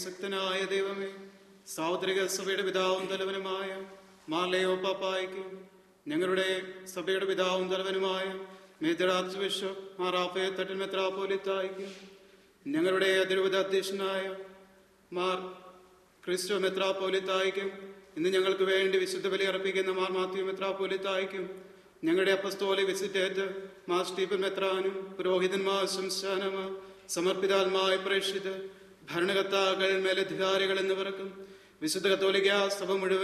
ശക്തനായ ദൈവമേ സാൗദ്രിക സഭയുടെ പിതാവും തലവനുമായ മാർലയോ പാപ്പായ്ക്കും ഞങ്ങളുടെ സഭയുടെ പിതാവും തലവനുമായ മേത്തഡാർച്ച് ബിഷപ്പ് മാറാഫേ തട്ടിൽ മെത്രാപോലിത്തായിക്കും ഞങ്ങളുടെ അതിരൂപത അധ്യക്ഷനായ മാർ ക്രിസ്റ്റോ മെത്രാപോലിത്തായിക്കും ഇന്ന് ഞങ്ങൾക്ക് വേണ്ടി വിശുദ്ധ ബലി അർപ്പിക്കുന്ന മാർ മാത്യു മെത്രാപോലിത്തായിക്കും ഞങ്ങളുടെ അപ്പസ്തോലി വിസിറ്റേറ്റ് മാർ സ്റ്റീഫൻ മെത്രാനും പുരോഹിതന്മാർ ശംശാനമാർ സമർപ്പിതാത്മായ പ്രേക്ഷിത് ഭരണകർത്താക്കൾ മേലധികാരികൾ എന്നിവർക്കും വിശുദ്ധ കത്തോലിക്ക സഭ മുഴുവൻ